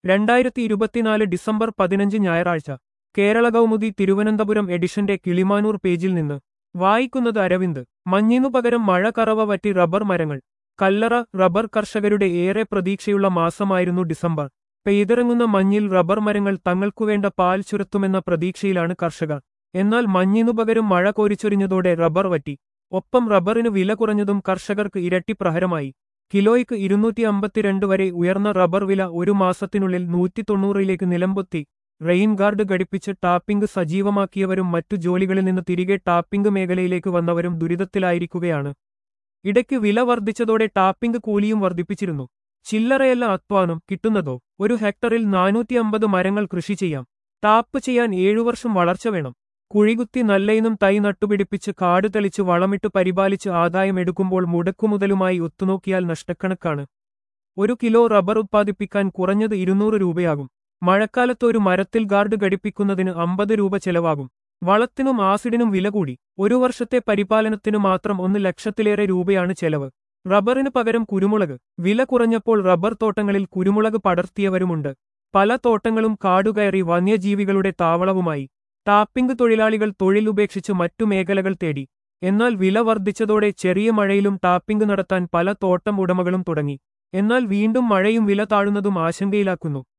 രണ്ടായിരത്തി ഇരുപത്തിനാല് ഡിസംബർ പതിനഞ്ച് ഞായറാഴ്ച കേരള കൗമുദി തിരുവനന്തപുരം എഡിഷന്റെ കിളിമാനൂർ പേജിൽ നിന്ന് വായിക്കുന്നത് അരവിന്ദ് മഞ്ഞിനു പകരം മഴ കറവ വറ്റി റബ്ബർ മരങ്ങൾ കല്ലറ റബ്ബർ കർഷകരുടെ ഏറെ പ്രതീക്ഷയുള്ള മാസമായിരുന്നു ഡിസംബർ പെയ്തിറങ്ങുന്ന മഞ്ഞിൽ റബ്ബർ മരങ്ങൾ തങ്ങൾക്കുവേണ്ട പാൽ ചുരത്തുമെന്ന പ്രതീക്ഷയിലാണ് കർഷകർ എന്നാൽ മഞ്ഞിനു പകരം മഴ കോരിച്ചൊരിഞ്ഞതോടെ റബ്ബർ വറ്റി ഒപ്പം റബ്ബറിന് വില കുറഞ്ഞതും കർഷകർക്ക് ഇരട്ടി പ്രഹരമായി കിലോയ്ക്ക് ഇരുന്നൂറ്റി അമ്പത്തിരണ്ട് വരെ ഉയർന്ന റബ്ബർ വില ഒരു മാസത്തിനുള്ളിൽ നൂറ്റി തൊണ്ണൂറിലേക്ക് നിലംപൊത്തി റെയിൻ ഗാർഡ് ഘടിപ്പിച്ച് ടാപ്പിംഗ് സജീവമാക്കിയവരും മറ്റു ജോലികളിൽ നിന്ന് തിരികെ ടാപ്പിംഗ് മേഖലയിലേക്ക് വന്നവരും ദുരിതത്തിലായിരിക്കുകയാണ് ഇടയ്ക്ക് വില വർദ്ധിച്ചതോടെ ടാപ്പിംഗ് കൂലിയും വർദ്ധിപ്പിച്ചിരുന്നു ചില്ലറയല്ല അധ്വാനം കിട്ടുന്നതോ ഒരു ഹെക്ടറിൽ നാനൂറ്റി അമ്പത് മരങ്ങൾ കൃഷി ചെയ്യാം ടാപ്പ് ചെയ്യാൻ ഏഴു വർഷം വളർച്ച വേണം കുഴികുത്തി നല്ലയിനം തൈ നട്ടുപിടിപ്പിച്ച് കാട് തെളിച്ച് വളമിട്ട് പരിപാലിച്ച് ആദായമെടുക്കുമ്പോൾ മുടക്കുമുതലുമായി ഒത്തുനോക്കിയാൽ നഷ്ടക്കണക്കാണ് ഒരു കിലോ റബ്ബർ ഉത്പാദിപ്പിക്കാൻ കുറഞ്ഞത് ഇരുന്നൂറ് രൂപയാകും മഴക്കാലത്ത് ഒരു മരത്തിൽ ഗാർഡ് ഘടിപ്പിക്കുന്നതിന് അമ്പത് രൂപ ചെലവാകും വളത്തിനും ആസിഡിനും വില കൂടി ഒരു വർഷത്തെ പരിപാലനത്തിനു മാത്രം ഒന്ന് ലക്ഷത്തിലേറെ രൂപയാണ് ചെലവ് റബ്ബറിന് പകരം കുരുമുളക് വില കുറഞ്ഞപ്പോൾ റബ്ബർ തോട്ടങ്ങളിൽ കുരുമുളക് പടർത്തിയവരുമുണ്ട് പല തോട്ടങ്ങളും കാടുകയറി വന്യജീവികളുടെ താവളവുമായി ടാപ്പിംഗ് തൊഴിലാളികൾ തൊഴിൽ ഉപേക്ഷിച്ച് മറ്റു മേഖലകൾ തേടി എന്നാൽ വില വർദ്ധിച്ചതോടെ ചെറിയ മഴയിലും ടാപ്പിംഗ് നടത്താൻ പല തോട്ടം ഉടമകളും തുടങ്ങി എന്നാൽ വീണ്ടും മഴയും വില താഴുന്നതും ആശങ്കയിലാക്കുന്നു